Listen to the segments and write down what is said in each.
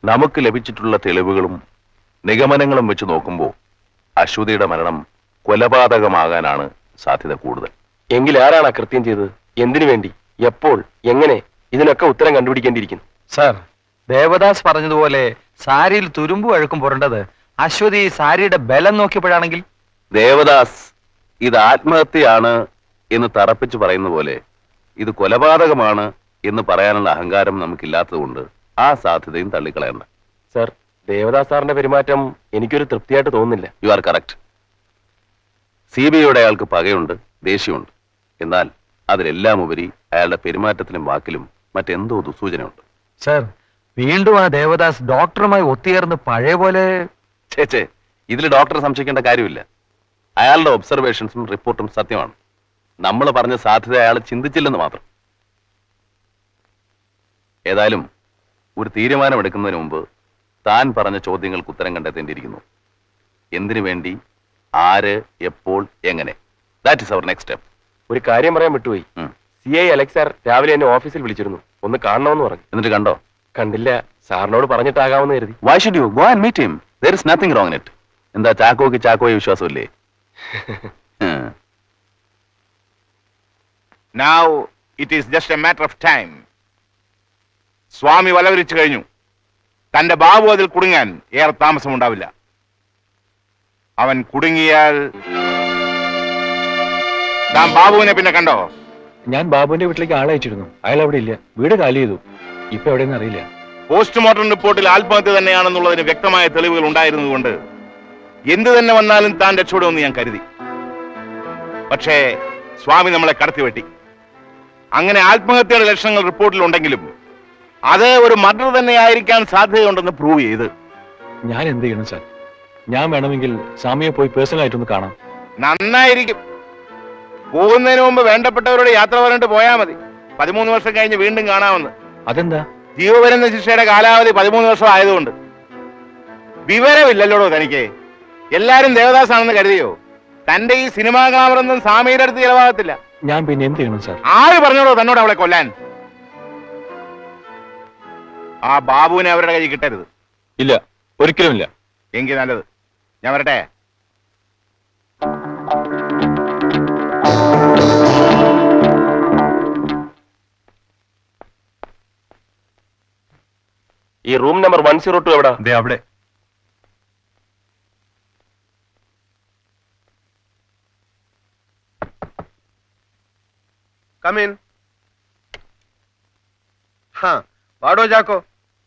നമുക്ക് ലഭിച്ചിട്ടുള്ള തെളിവുകളും നിഗമനങ്ങളും വെച്ച് നോക്കുമ്പോൾ അശ്വതിയുടെ മരണം കൊലപാതകമാകാനാണ് സാധ്യത കൂടുതൽ എങ്കിൽ ആരാണ് ആ കൃത്യം ചെയ്തത് എന്തിനു വേണ്ടി എപ്പോൾ എങ്ങനെ ഇതിനൊക്കെ ഉത്തരം കണ്ടുപിടിക്കേണ്ടിയിരിക്കുന്നു സാർ ദേവദാസ് പറഞ്ഞതുപോലെ സാരിയിൽ തുരുമ്പ് അഴുക്കും പുരണ്ടത് അശ്വതി സാരിയുടെ ബലം നോക്കിയപ്പോഴാണെങ്കിൽ ദേവദാസ് ഇത് ആത്മഹത്യയാണ് എന്ന് തറപ്പിച്ച് പറയുന്ന പോലെ ഇത് കൊലപാതകമാണ് എന്ന് പറയാനുള്ള അഹങ്കാരം നമുക്കില്ലാത്തതുകൊണ്ട് ആ സാധ്യതയും തള്ളിക്കളയണ്ട സർ ദേവദാസ് സാറിന്റെ പെരുമാറ്റം എനിക്കൊരു തൃപ്തിയായിട്ട് തോന്നുന്നില്ല you are correct C B ഐയുടെ അയാൾക്ക് പകയുണ്ട് ദേഷ്യമുണ്ട് എന്നാൽ അതിലെല്ലാം ഉപരി അയാളുടെ പെരുമാറ്റത്തിലും വാക്കിലും മറ്റെന്തോ ദുസൂചനയുണ്ട് സാർ വീണ്ടും ആ ദേവദാസ് ഡോക്ടറുമായി ഒത്തുചേർന്ന് പഴയ പോലെ ചേച്ചേ ഇതിൽ ഡോക്ടറെ സംശയിക്കേണ്ട കാര്യമില്ല അയാളുടെ ഒബ്സർവേഷൻസും റിപ്പോർട്ടും സത്യമാണ് നമ്മൾ പറഞ്ഞ സാധ്യത അയാൾ ചിന്തിച്ചില്ലെന്ന് മാത്രം ഏതായാലും ഒരു തീരുമാനമെടുക്കുന്നതിന് മുമ്പ് താൻ പറഞ്ഞ ചോദ്യങ്ങൾക്ക് ഉത്തരം കണ്ടെത്തേണ്ടിയിരിക്കുന്നു എന്തിനു വേണ്ടി ആര് എപ്പോൾ എങ്ങനെ that is our next step ഒരു കാര്യം പറയാൻ വിട്ടുപോയി സി ഐ അലക്സ് സാർ രാവിലെ എന്നെ ഓഫീസിൽ വിളിച്ചിരുന്നു ഒന്ന് കാണണമെന്ന് പറഞ്ഞു എന്നിട്ട് കണ്ടോ കണ്ടില്ല സാറിനോട് പറഞ്ഞിട്ടാകാമെന്ന് കരുതി why should you go and meet him there is nothing wrong it എന്താ ചാക്കോക്ക് ചാക്കോയെ വിശ്വാസമില്ലേ ഉം. Now it is just a matter of time. സ്വാമി വലവരിച്ചു കഴിഞ്ഞു തന്റെ ബാബു അതിൽ കുടുങ്ങാൻ ഏറെ താമസമുണ്ടാവില്ല അവൻ കുടുങ്ങിയാൽ താൻ ബാബുവിനെ പിന്നെ കണ്ടോ ഞാൻ ബാബുവിന്റെ വീട്ടിലേക്ക് ആളെ അയച്ചിരുന്നു അയാൾ അവിടെ ഇല്ല വീട് കാലി ചെയ്തു ഇപ്പൊ എവിടെയെന്ന് അറിയില്ല പോസ്റ്റ്മോർട്ടം റിപ്പോർട്ടിൽ ആത്മഹത്യ തന്നെയാണെന്നുള്ളതിന് വ്യക്തമായ തെളിവുകൾ ഉണ്ടായിരുന്നതുകൊണ്ട് എന്ത് തന്നെ വന്നാലും താൻ രക്ഷപ്പെടുമെന്ന് ഞാൻ കരുതി പക്ഷേ സ്വാമി നമ്മളെ കടത്തിവെട്ടി അങ്ങനെ ആത്മഹത്യയുടെ ലക്ഷണങ്ങൾ റിപ്പോർട്ടിൽ ഉണ്ടെങ്കിലും അത് ഒരു മർഡർ തന്നെയായിരിക്കാൻ സാധ്യതയുണ്ടെന്ന് പ്രൂവ് ചെയ്ത് ഞാൻ എന്ത് ചെയ്യണം സാർ ഞാൻ വേണമെങ്കിൽ സ്വാമിയെ പോയി പേഴ്സണൽ ആയിട്ടൊന്ന് കാണാം നന്നായിരിക്കും പോകുന്നതിന് മുമ്പ് വേണ്ടപ്പെട്ടവരോട് യാത്ര പറഞ്ഞിട്ട് പോയാൽ മതി പതിമൂന്ന് വർഷം കഴിഞ്ഞ് വീണ്ടും കാണാമെന്ന് അതെന്താ ജീവപര്യന്ത ശിക്ഷയുടെ കാലാവധി പതിമൂന്ന് വർഷം ആയതുകൊണ്ട് വിവരമില്ലല്ലോടോ തനിക്ക് എല്ലാരും ദേവദാസാണെന്ന് കരുതിയോ തന്റെ ഈ സിനിമാ ഗ്ലാമറൊന്നും സ്വാമിയുടെ അടുത്ത് ചിലവാകത്തില്ല ഞാൻ പിന്നെ എന്ത് ചെയ്യണം സാർ ആര് പറഞ്ഞോടോ തന്നോട് അവളെ കൊല്ലാൻ ആ ബാബുവിനെ അവരുടെ കയ്യിൽ കിട്ടരുത് ഇല്ല ഒരിക്കലുമില്ല എങ്കിൽ നല്ലത് ഞാൻ വരട്ടെ ഈ room number one zero two എവിടാ അവിടെ കമീൻ ഹാ വാടോ ചാക്കോ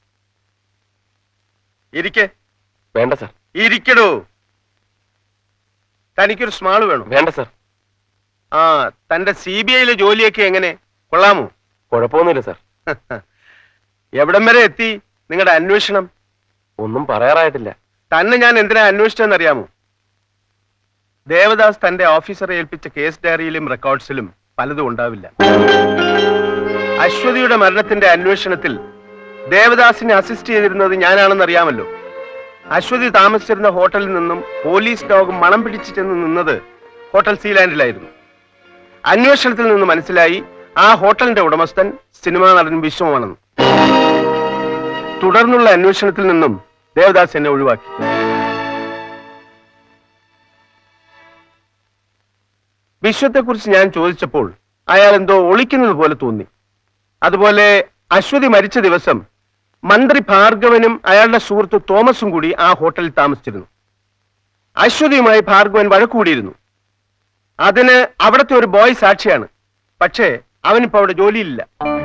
ഇരിക്കെ വേണ്ട സാർ ഇരിക്കടോ തനിക്കൊരു സ്മാള് വേണം വേണ്ട സാർ ആ തന്റെ സി ബി ഐയിലെ ജോലിയൊക്കെ എങ്ങനെ കൊള്ളാമോ കുഴപ്പമൊന്നുമില്ല സാർ എവിടം വരെ എത്തി നിങ്ങളുടെ അന്വേഷണം ഒന്നും പറയാറായിട്ടില്ല തന്നെ ഞാൻ എന്തിനാ അന്വേഷിച്ചതെന്ന് അറിയാമോ ദേവദാസ് തന്റെ ഓഫീസറെ ഏൽപ്പിച്ച കേസ് ഡയറിയിലും റെക്കോർഡ്സിലും പലതും ഉണ്ടാവില്ല അശ്വതിയുടെ മരണത്തിന്റെ അന്വേഷണത്തിൽ ദേവദാസിനെ അസിസ്റ്റ് ചെയ്തിരുന്നത് ഞാനാണെന്ന് അറിയാമല്ലോ അശ്വതി താമസിച്ചിരുന്ന ഹോട്ടലിൽ നിന്നും പോലീസ് ഡോഗ് മണം പിടിച്ചു ചെന്ന് നിന്നത് ഹോട്ടൽ സീലാൻഡിലായിരുന്നു അന്വേഷണത്തിൽ നിന്ന് മനസ്സിലായി ആ ഹോട്ടലിന്റെ ഉടമസ്ഥൻ സിനിമാ നടൻ വിശ്വമാണെന്ന് തുടർന്നുള്ള അന്വേഷണത്തിൽ നിന്നും ദേവദാസ് എന്നെ ഒഴിവാക്കി വിശ്വത്തെക്കുറിച്ച് ഞാൻ ചോദിച്ചപ്പോൾ അയാൾ എന്തോ ഒളിക്കുന്നത് പോലെ തോന്നി അതുപോലെ അശ്വതി മരിച്ച ദിവസം മന്ത്രി ഭാർഗവനും അയാളുടെ സുഹൃത്ത് തോമസും കൂടി ആ ഹോട്ടലിൽ താമസിച്ചിരുന്നു അശ്വതിയുമായി ഭാർഗവൻ വഴക്കുകൂടിയിരുന്നു അതിന് അവിടുത്തെ ഒരു ബോയ് സാക്ഷിയാണ് പക്ഷേ അവനിപ്പോ അവിടെ ജോലിയില്ല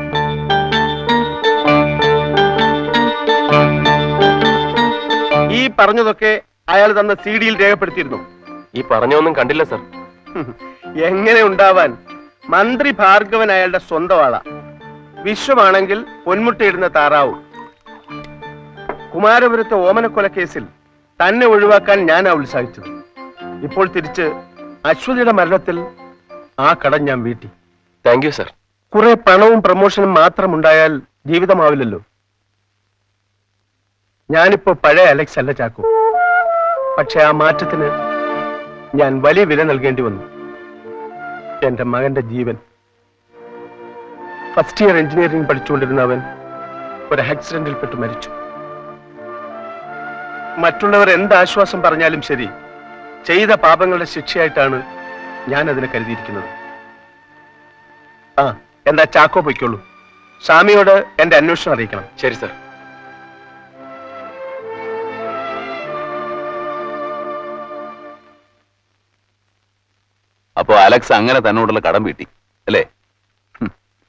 ഈ പറഞ്ഞതൊക്കെ അയാൾ തന്ന സി ഡിയിൽ രേഖപ്പെടുത്തിയിരുന്നു ഈ പറഞ്ഞൊന്നും കണ്ടില്ല സാർ എങ്ങനെ ഉണ്ടാവാൻ മന്ത്രി ഭാർഗവൻ അയാളുടെ സ്വന്തം ആളാ വിശ്വമാണെങ്കിൽ പൊന്മുട്ടയിടുന്ന താറാവും കുമാരപുരത്തെ ഓമനക്കൊല കേസിൽ തന്നെ ഒഴിവാക്കാൻ ഞാനാ ഉത്സാഹിച്ചത് ഇപ്പോൾ തിരിച്ച് അശ്വതിയുടെ മരണത്തിൽ ആ കടം ഞാൻ വീട്ടി താങ്ക് യു സാർ കുറെ പണവും പ്രമോഷനും മാത്രം ഉണ്ടായാൽ ജീവിതമാവില്ലല്ലോ ഞാനിപ്പോ പഴയ അലക്സ് അല്ല ചാക്കോ പക്ഷെ ആ മാറ്റത്തിന് ഞാൻ വലിയ വില നൽകേണ്ടി വന്നു എന്റെ മകന്റെ ജീവൻ ഫസ്റ്റ് ഇയർ എഞ്ചിനീയറിംഗ് പഠിച്ചുകൊണ്ടിരുന്ന അവൻ ഒരു ആക്സിഡന്റിൽ പെട്ട് മരിച്ചു മറ്റുള്ളവർ എന്ത് ആശ്വാസം പറഞ്ഞാലും ശരി ചെയ്ത പാപങ്ങളുടെ ശിക്ഷയായിട്ടാണ് ഞാൻ അതിനെ കരുതിയിരിക്കുന്നത് ആ എന്താ ചാക്കോ പൊയ്ക്കോളൂ സ്വാമിയോട് എന്റെ അന്വേഷണം അറിയിക്കണം ശരി സർ അപ്പോ അലക്സ് അങ്ങനെ തന്നോടുള്ള കടം വീട്ടി അല്ലേ ഹും.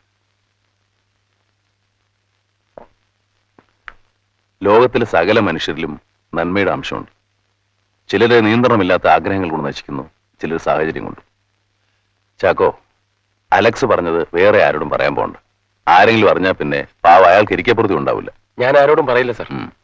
ലോകത്തിലെ സകല മനുഷ്യരിലും നന്മയുടെ അംശമുണ്ട് ചിലര് നിയന്ത്രണമില്ലാത്ത ആഗ്രഹങ്ങൾ കൊണ്ട് നശിക്കുന്നു ചിലർ സാഹചര്യം കൊണ്ട് ചാക്കോ അലക്സ് പറഞ്ഞത് വേറെ ആരോടും പറയാൻ പോണ്ട ആരെങ്കിലും അറിഞ്ഞാൽ പിന്നെ പാവ അയാൾക്ക് ഇരിക്കപ്പുറത്തും ഉണ്ടാവില്ല ഞാൻ ആരോടും പറയില്ല സർ ഉം.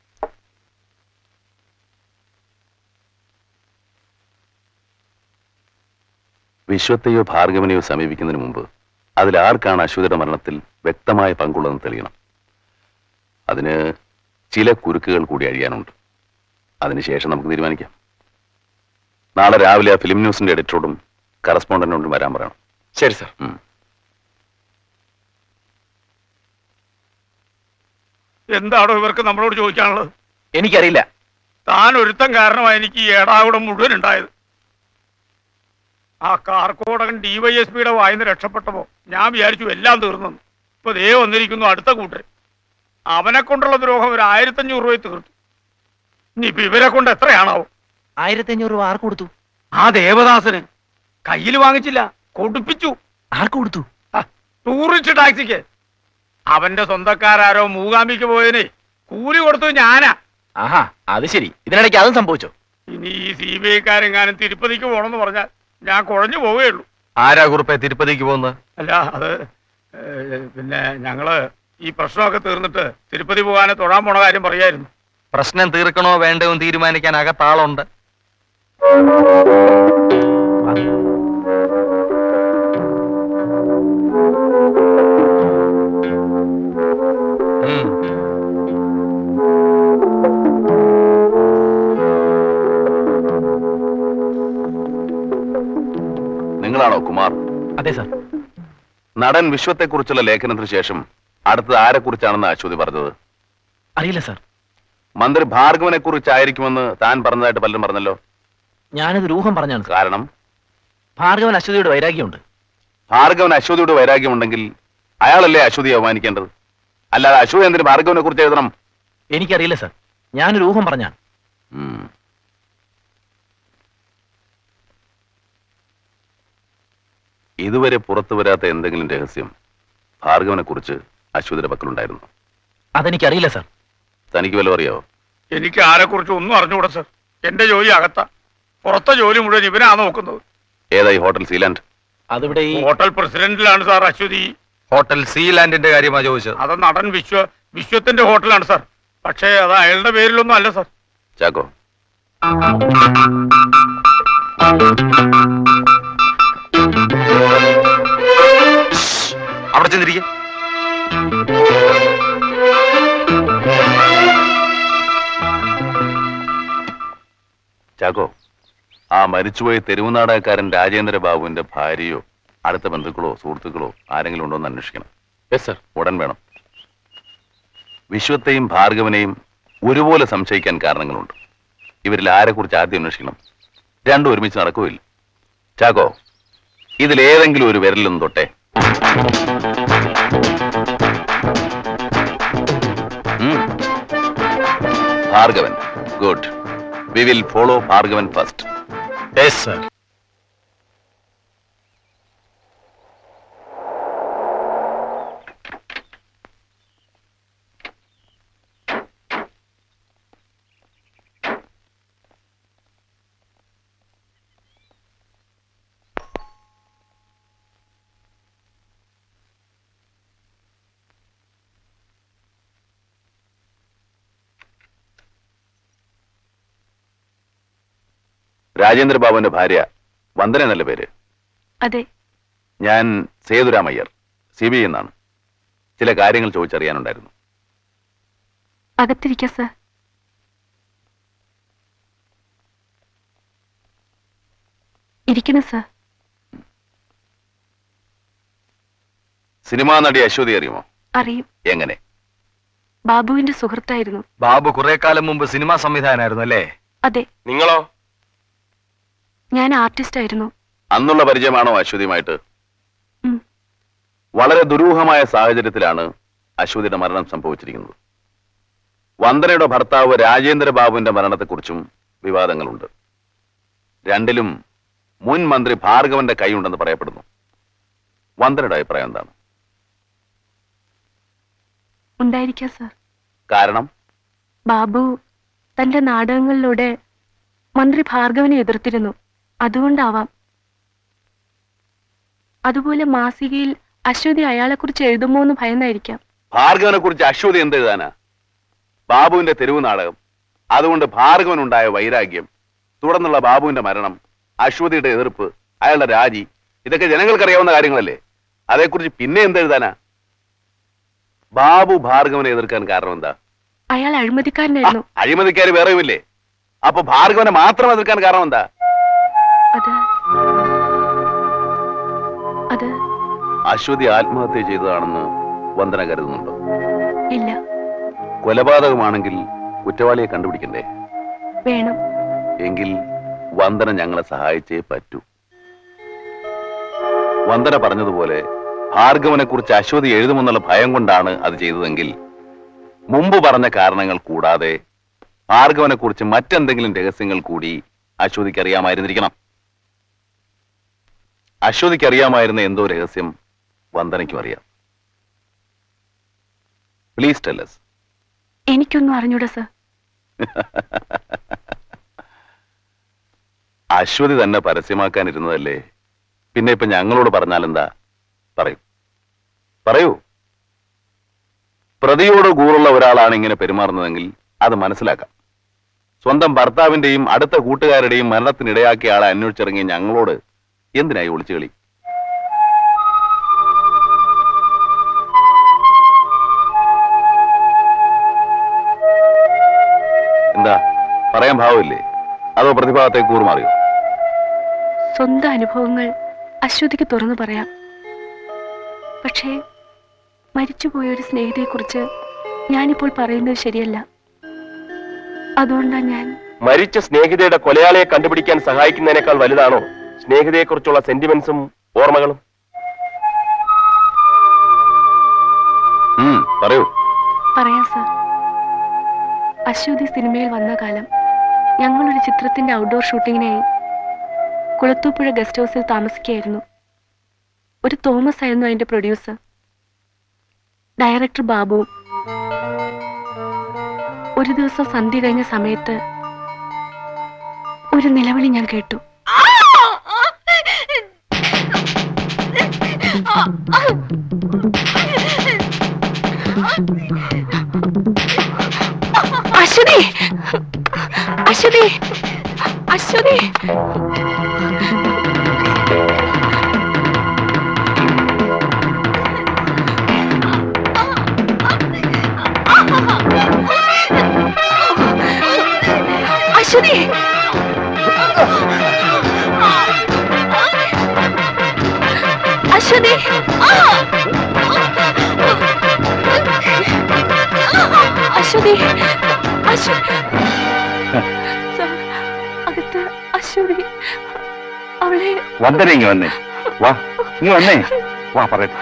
വിശ്വത്തെയോ ഭാർഗവനെയോ സമീപിക്കുന്നതിന് മുമ്പ് അതിൽ ആർക്കാണ് അശ്വതിയുടെ മരണത്തിൽ വ്യക്തമായ പങ്കുള്ളതെന്ന് തെളിയണം അതിന് ചില കുരുക്കുകൾ കൂടി അഴിയാനുണ്ട് അതിനുശേഷം നമുക്ക് തീരുമാനിക്കാം നാളെ രാവിലെ ആ ഫിലിം ന്യൂസിന്റെ എഡിറ്ററോടും കറസ്പോണ്ടന്റിനോടും വരാൻ പറയണം ശരി സർ ഉം. എന്താണോ ഇവർക്ക് നമ്മളോട് ചോദിക്കാനുള്ളത് എനിക്കറിയില്ല താൻ ഒരുത്തം കാരണമായി എനിക്ക് ഈ ഏടാകൂടം മുഴുവൻ ഉണ്ടായത് ആ കാർക്കോടകൻ ഡിവൈഎസ്പിയുടെ വായിന്ന് രക്ഷപ്പെട്ടപ്പോ ഞാൻ വിചാരിച്ചു എല്ലാം തീർന്നു ഇപ്പൊ ദേ വന്നിരിക്കുന്നു അടുത്ത കൂട്ടർ അവനെ കൊണ്ടുള്ള ദ്രോഹം ഒരു ആയിരത്തഞ്ഞൂറ് രൂപ തീർത്തു ഇനിയിപ്പൊ ഇവരെ കൊണ്ട് എത്രയാണാവും ആയിരത്തി അഞ്ഞൂറ് രൂപ ആർക്ക് കൊടുത്തു ആ ദേവദാസന് കയ്യിൽ വാങ്ങിച്ചില്ല കൊടുപ്പിച്ചു ആർക്ക് കൊടുത്തു ആ, ടൂറിസ്റ്റ് ടാക്സിക്ക് അവന്റെ സ്വന്തക്കാരാരോ മൂകാംബിക്ക് പോയതിന് കൂലി കൊടുത്തു ഞാനാ ആഹാ അത് ശരി ഇതിനിടയ്ക്ക് അതും സംഭവിച്ചോ ഇനി ഈ സി ബി ഐക്കാരെങ്ങാനും തിരുപ്പതിക്ക് പോകണമെന്ന് പറഞ്ഞാൽ ഞാൻ കുഴഞ്ഞു പോവുകയുള്ളൂ ആരാ കുറുപ്പെ തിരുപ്പതിക്ക് പോകുന്നത് അല്ല അത് ഏഹ്, പിന്നെ ഞങ്ങള് ഈ പ്രശ്നമൊക്കെ തീർന്നിട്ട് തിരുപ്പതി പോകാനെ തൊഴാൻ പോണ കാര്യം പറയായിരുന്നു പ്രശ്നം തീർക്കണോ വേണ്ടോ എന്ന് തീരുമാനിക്കാൻ അകത്താളുണ്ട് ഉം. നിങ്ങളാണോ കുമാർ അതെ സാർ നടൻ വിശ്വത്തെക്കുറിച്ചുള്ള ലേഖനത്തിന് ശേഷം അടുത്തത് ആരെക്കുറിച്ചാണെന്ന് അശ്വതി പറഞ്ഞത് അറിയില്ല സാർ മന്ത്രി ഭാർഗവനെ കുറിച്ചായിരിക്കുമെന്ന് താൻ പറഞ്ഞതായിട്ട് പലരും പറഞ്ഞല്ലോ ഞാനത് രൂഹം പറഞ്ഞാണ് സാർ കാരണം ഭാർഗവൻ അശ്വതിയുടെ വൈരാഗ്യമുണ്ട് ഭാർഗവൻ അശ്വതിയുടെ വൈരാഗ്യമുണ്ടെങ്കിൽ അയാളല്ലേ അശ്വതി അവമാനിക്കേണ്ടത് അല്ലാതെ അശ്വതി എന്തിന് ഭാർഗവനെ കുറിച്ച് എഴുതണം എനിക്കറിയില്ല സാർ ഞാനൊരു ഊഹം പറഞ്ഞാണ് ഉം. ഇതുവരെ പുറത്തു വരാത്ത എന്തെങ്കിലും രഹസ്യം ഭാർഗവനെ കുറിച്ച് അശ്വതിയുടെ പക്കലുണ്ടായിരുന്നു അതെനിക്കറിയില്ല സാർ തനിക്ക് വല്ലതും അറിയാവോ എനിക്ക് ആരെക്കുറിച്ച് ഒന്നും അറിഞ്ഞുകൂടാ സർ എന്റെ ജോലി അകത്താ പുറത്തെ ജോലി മുഴുവൻ ഇവനാ നോക്കുന്നത് ഏതായി ഹോട്ടൽ സീലാൻഡ് അതിവിടെ ഈ ഹോട്ടൽ പ്രസിഡന്റിലാണ് സാർ അശ്വതി ഹോട്ടൽ സീലാൻഡിന്റെ കാര്യമാ ചോദിച്ചത് അത് നടൻ വിശ്വ വിശ്വത്തിന്റെ ഹോട്ടലാണ് സാർ പക്ഷേ അത് അയാളുടെ പേരിലൊന്നും അല്ല സാർ ചാക്കോ അവിടെ ചെന്നിരിക്കും ചാക്കോ ആ മരിച്ചുപോയ തെരുവ് നാടകക്കാരൻ രാജേന്ദ്ര ബാബുവിന്റെ ഭാര്യയോ അടുത്ത ബന്ധുക്കളോ സുഹൃത്തുക്കളോ ആരെങ്കിലും ഉണ്ടോ എന്ന് അന്വേഷിക്കണം യെസ് സർ ഉടൻ വേണം വിശ്വത്തെയും ഭാർഗവനെയും ഒരുപോലെ സംശയിക്കാൻ കാരണങ്ങളുണ്ട് ഇവരിൽ ആരെക്കുറിച്ച് ആദ്യം അന്വേഷിക്കണം രണ്ടും ഒരുമിച്ച് നടക്കുകയില്ല ചാക്കോ ഇതിലേതെങ്കിലും ഒരു വിരലൊന്നും തൊട്ടെ ഉം. Bhargavan good we will follow Bhargavan first yes sir Rajendra ബാബുവിന്റെ ഭാര്യ വന്ദന എന്നല്ല പേര് അതെ ഞാൻ സേതുരാമയ്യർ സി ബി ഐ എന്നാണ് ചില കാര്യങ്ങൾ ചോദിച്ചറിയാനുണ്ടായിരുന്നു അകത്തിരിക്ക സർ ഇരിക്കണം സർ സിനിമാ നടി അശ്വതി അറിയുമോ അറിയും എങ്ങനെ ബാബുവിന്റെ സുഹൃത്തായിരുന്നു ബാബു കുറെ കാലം മുമ്പ് സിനിമാ സംവിധായകനായിരുന്നു അല്ലേ അതെ നിങ്ങളോ ഞാൻ ആർട്ടിസ്റ്റ് ആയിരുന്നു അന്നുള്ള പരിചയമാണോ അശ്വതിയുമായിട്ട് ഉം. വളരെ ദുരൂഹമായ സാഹചര്യത്തിലാണ് അശ്വതിയുടെ മരണം സംഭവിച്ചിരിക്കുന്നത് വന്ദനയുടെ ഭർത്താവ് രാജേന്ദ്ര ബാബുവിന്റെ മരണത്തെക്കുറിച്ചും വിവാദങ്ങളുണ്ട് രണ്ടിലും മുൻ മന്ത്രി ഭാർഗവന്റെ കൈയുണ്ടെന്ന് പറയപ്പെടുന്നു വന്ദനയുടെ അഭിപ്രായം എന്താണ് ഉണ്ടായിരിക്കാം സാർ കാരണം ബാബു തന്റെ നാടകങ്ങളിലൂടെ മന്ത്രി ഭാർഗവനെ എതിർത്തിരുന്നു അതുകൊണ്ടാവാം അതുപോലെ മാസികയിൽ അശ്വതി അയാളെക്കുറിച്ച് എഴുതുമോ എന്ന് ഭയന്നായിരിക്കാം ഭാർഗവനെ കുറിച്ച് അശ്വതി എന്ത് എഴുതാനാ ബാബുവിന്റെ തെരുവ് നാടകം അതുകൊണ്ട് ഭാർഗവനുണ്ടായ വൈരാഗ്യം തുടർന്നുള്ള ബാബുവിന്റെ മരണം അശ്വതിയുടെ എതിർപ്പ് അയാളുടെ രാജി ഇതൊക്കെ ജനങ്ങൾക്കറിയാവുന്ന കാര്യങ്ങളല്ലേ അതേക്കുറിച്ച് പിന്നെ എന്ത് എഴുതാനാ ബാബു ഭാർഗവനെ എതിർക്കാൻ കാരണം എന്താ അയാൾ അഴിമതിക്കാരനായിരുന്നു അഴിമതിക്കാര് വേറെയുമില്ലേ അപ്പൊ ഭാർഗവനെ മാത്രം എതിർക്കാൻ കാരണം എന്താ അത് അത് അശ്വതി ആത്മഹത്യ ചെയ്തതാണെന്ന് വന്ദന കരുതുന്നുണ്ടോ ഇല്ല കൊലപാതകമാണെങ്കിൽ കുറ്റവാളിയെ കണ്ടുപിടിക്കണ്ടേ വേണം എങ്കിൽ വന്ദന ഞങ്ങളെ സഹായിച്ചേ പറ്റൂ വന്ദന പറഞ്ഞതുപോലെ ഭാർഗവനെ കുറിച്ച് അശ്വതി എഴുതുമെന്നുള്ള ഭയം കൊണ്ടാണ് അത് ചെയ്തതെങ്കിൽ മുമ്പ് പറഞ്ഞ കാരണങ്ങൾ കൂടാതെ ഭാർഗവനെ കുറിച്ച് മറ്റെന്തെങ്കിലും രഹസ്യങ്ങൾ കൂടി അശ്വതിക്ക് അറിയാമായിരുന്നിരിക്കണം അശ്വതിക്ക് അറിയാമായിരുന്ന എന്തോ രഹസ്യം വന്ദനയ്ക്കും അറിയാം പ്ലീസ് ടെല്ലസ് എനിക്കൊന്നും അറിഞ്ഞൂടാ സർ അശ്വതി തന്നെ പരസ്യമാക്കാനിരുന്നതല്ലേ പിന്നെ ഇപ്പൊ ഞങ്ങളോട് പറഞ്ഞാലെന്താ പറയൂ പറയൂ പ്രതിയോട് കൂറുള്ള ഒരാളാണ് ഇങ്ങനെ പെരുമാറുന്നതെങ്കിൽ അത് മനസ്സിലാക്കാം സ്വന്തം ഭർത്താവിന്റെയും അടുത്ത കൂട്ടുകാരുടെയും മരണത്തിനിടയാക്കിയ ആളെ അന്വേഷിച്ചിറങ്ങിയ ഞങ്ങളോട് എന്തിനായി ഒളിച്ചുകളി എന്താ പറയാൻ ഭാവമില്ലേ അതോ പ്രതിഭാഗത്തെ കൂറുമാറിയോ സ്വന്തം അനുഭവങ്ങൾ അശ്വതിക്ക് തുറന്നു പറയാം പക്ഷേ മരിച്ചുപോയ ഒരു സ്നേഹിതയെക്കുറിച്ച് ഞാനിപ്പോൾ പറയുന്നത് ശരിയല്ല അതുകൊണ്ടാണ് ഞാൻ മരിച്ച സ്നേഹിതയുടെ കൊലയാളിയെ കണ്ടുപിടിക്കാൻ സഹായിക്കുന്നതിനേക്കാൾ വലുതാണോ സ്നേഹിതയെക്കുറിച്ചുള്ള സെന്റിമെന്റ്സും ഓർമ്മകളും ഉം, പറയൂ പറയാം സർ അശ്വതി സിനിമയിൽ വന്ന കാലം ഞങ്ങളൊരു ചിത്രത്തിന്റെ ഔട്ട്ഡോർ ഷൂട്ടിങ്ങിനായി കുളത്തൂപ്പുഴ ഗസ്റ്റ് ഹൗസിൽ താമസിക്കുകയായിരുന്നു ഒരു തോമസ് ആയിരുന്നു അതിന്റെ പ്രൊഡ്യൂസർ ഡയറക്ടർ ബാബുവും ഒരു ദിവസം സന്ധ്യ കഴിഞ്ഞ സമയത്ത് ഒരു നിലവിളി ഞാൻ കേട്ടു അശ്വതി അശ്വതി അശ്വതി അശ്വതി അശ്വതി അശ്വതി അശ്വതി സർ, അകത്ത് അശ്വതി അവളെ വന്ദന ഇങ്ങ വന്നേ വാ ഇങ്ങ വന്നേ വാ പറയട്ടെ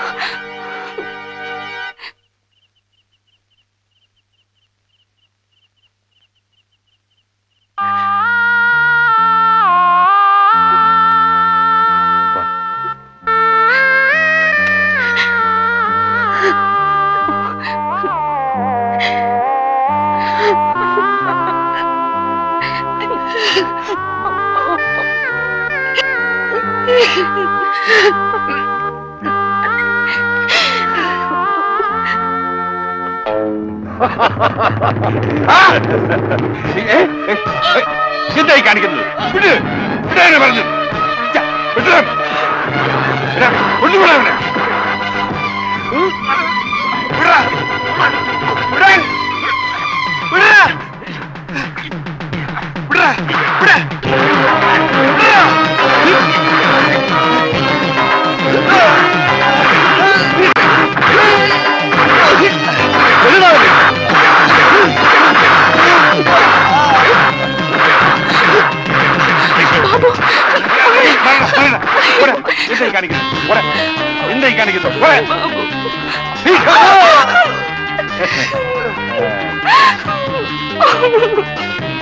എന്തായി കാണിക്കുന്നത് വിട് വിടാനെ പറഞ്ഞു ഛ, വിടടാ. വിടാ, കൊണ്ടുവിടാ അവനെ. ഉം. വിടാ. വിടാൻ. വിടാ. വിടാ. വിടാ. വിടാ. വിടാ അവനെ. കാണിക്കുന്നത് പോരെ. എന്താ ഈ കാണിക്കുന്നത് പോരെ. നീ ബാബു